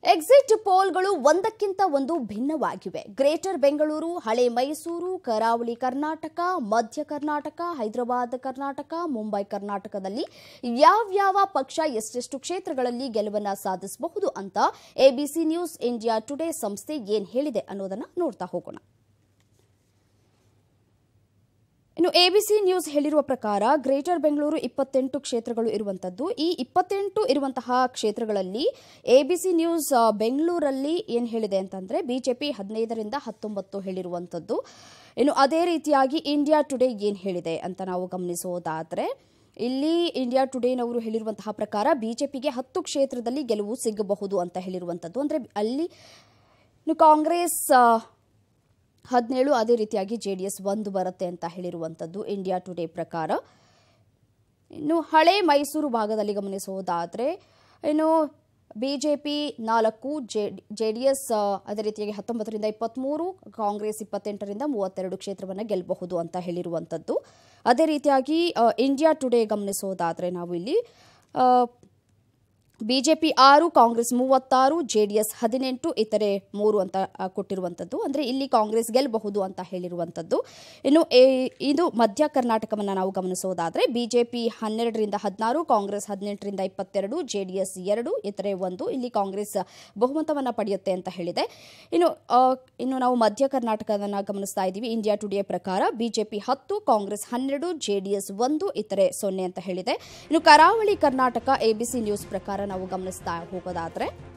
exit ಪೋಲ್ಗಳು ಒಂದಕ್ಕಿಂತ ಒಂದು ಭಿನ್ನವಾಗಿವೆ ಗ್ರೇಟರ್ ಬೆಂಗಳೂರು ಹಳೆ ಮೈಸೂರು ಕರಾವಳಿ ಕರ್ನಾಟಕ ಮಧ್ಯ ಕರ್ನಾಟಕ ಹೈದರಾಬಾದ್ ಕರ್ನಾಟಕ ಮುಂಬೈ ಕರ್ನಾಟಕದಲ್ಲಿ ಯಾವ್ಯಾವ ಪಕ್ಷ ಎಷ್ಟೆಷ್ಟು ಕ್ಷೇತ್ರಗಳಲ್ಲಿ ಗೆಲುವನ್ನ ಸಾಧಿಸಬಹುದು ಅಂತ ಎಬಿಸಿ ನ್ಯೂಸ್ ಇಂಡಿಯಾ ಟುಡೇ ಸಂಸ್ಥೆ ಏನ್ ಹೇಳಿದೆ ಅನ್ನೋದನ್ನ ನೋಡ್ತಾ ಹೋಗೋಣ ಇನ್ನು ಎಬಿಸಿ ನ್ಯೂಸ್ ಹೇಳಿರುವ ಪ್ರಕಾರ ಗ್ರೇಟರ್ ಬೆಂಗಳೂರು ಇಪ್ಪತ್ತೆಂಟು ಕ್ಷೇತ್ರಗಳು ಇರುವಂತದ್ದು ಈ ಇಪ್ಪತ್ತೆಂಟು ಇರುವಂತಹ ಕ್ಷೇತ್ರಗಳಲ್ಲಿ ಎಬಿಸಿ ನ್ಯೂಸ್ ಆ, ಬೆಂಗಳೂರಲ್ಲಿ ಏನು ಹೇಳಿದೆ ಅಂತಂದ್ರೆ ಬಿಜೆಪಿ ಹದಿನೈದರಿಂದ ಹತ್ತೊಂಬತ್ತು ಹೇಳಿರುವಂತದ್ದು ಇನ್ನು ಅದೇ ರೀತಿಯಾಗಿ ಇಂಡಿಯಾ ಟುಡೇ ಏನು ಹೇಳಿದೆ ಅಂತ ನಾವು ಗಮನಿಸೋದಾದ್ರೆ ಇಲ್ಲಿ ಇಂಡಿಯಾ ಟುಡೇನವರು ಹೇಳಿರುವಂತಹ ಪ್ರಕಾರ ಬಿಜೆಪಿಗೆ ಹತ್ತು ಕ್ಷೇತ್ರದಲ್ಲಿ ಗೆಲುವು ಸಿಗಬಹುದು ಅಂತ ಹೇಳಿರುವಂತದ್ದು ಅಂದ್ರೆ ಅಲ್ಲಿ ಇನ್ನು ಕಾಂಗ್ರೆಸ್ ಆ, ಹದಿನೇಳು ಅದೇ ರೀತಿಯಾಗಿ ಜೆ ಡಿ ಎಸ್ ಒಂದು ಬರುತ್ತೆ ಅಂತ ಹೇಳಿರುವಂಥದ್ದು ಇಂಡಿಯಾ ಟುಡೇ ಪ್ರಕಾರ ಇನ್ನು ಹಳೆ ಮೈಸೂರು ಭಾಗದಲ್ಲಿ ಗಮನಿಸುವುದಾದರೆ ಇನ್ನು ಬಿಜೆಪಿ ನಾಲ್ಕು ಜೆ ಡಿ ಎಸ್ ಅದೇ ರೀತಿಯಾಗಿ ಹತ್ತೊಂಬತ್ತರಿಂದ ಇಪ್ಪತ್ತ್ಮೂರು ಕಾಂಗ್ರೆಸ್ ಇಪ್ಪತ್ತೆಂಟರಿಂದ ಮೂವತ್ತೆರಡು ಕ್ಷೇತ್ರವನ್ನು ಗೆಲ್ಲಬಹುದು ಅಂತ ಹೇಳಿರುವಂಥದ್ದು ಅದೇ ರೀತಿಯಾಗಿ ಆ, ಇಂಡಿಯಾ ಟುಡೇ ಗಮನಿಸೋದಾದರೆ ನಾವು ಇಲ್ಲಿ ಆ, ಬಿಜೆಪಿ ಆರು ಕಾಂಗ್ರೆಸ್ ಮೂವತ್ತಾರು ಜೆಡಿಎಸ್ ಹದಿನೆಂಟು ಇತರೆ ಮೂರು ಅಂತ ಆ, ಕೊಟ್ಟಿರುವಂಥದ್ದು ಅಂದರೆ ಇಲ್ಲಿ ಕಾಂಗ್ರೆಸ್ ಗೆಲ್ಲಬಹುದು ಅಂತ ಹೇಳಿರುವಂಥದ್ದು ಇನ್ನು ಎ- ಇದು ಮಧ್ಯ ಕರ್ನಾಟಕವನ್ನು ನಾವು ಗಮನಿಸೋದಾದರೆ ಬಿಜೆಪಿ ಹನ್ನೆರಡರಿಂದ ಹದಿನಾರು ಕಾಂಗ್ರೆಸ್ ಹದಿನೆಂಟರಿಂದ ಇಪ್ಪತ್ತೆರಡು ಜೆಡಿಎಸ್ ಎರಡು ಇತರೆ ಒಂದು ಇಲ್ಲಿ ಕಾಂಗ್ರೆಸ್ ಬಹುಮತವನ್ನು ಪಡೆಯುತ್ತೆ ಅಂತ ಹೇಳಿದೆ ಇನ್ನು ಆ, ಇನ್ನು ನಾವು ಮಧ್ಯ ಕರ್ನಾಟಕವನ್ನು ಗಮನಿಸ್ತಾ ಇದ್ದೀವಿ ಇಂಡಿಯಾ ಟುಡೇ ಪ್ರಕಾರ ಬಿಜೆಪಿ ಹತ್ತು ಕಾಂಗ್ರೆಸ್ ಹನ್ನೆರಡು ಜೆಡಿಎಸ್ ಒಂದು ಇತರೆ ಸೊನ್ನೆ ಅಂತ ಹೇಳಿದೆ ಇನ್ನು ಕರಾವಳಿ ಕರ್ನಾಟಕ ಎಬಿಸಿ ನ್ಯೂಸ್ ಪ್ರಕಾರ ನಾವು ಗಮನಿಸ್ತಾ ಹೋಗೋದಾದ್ರೆ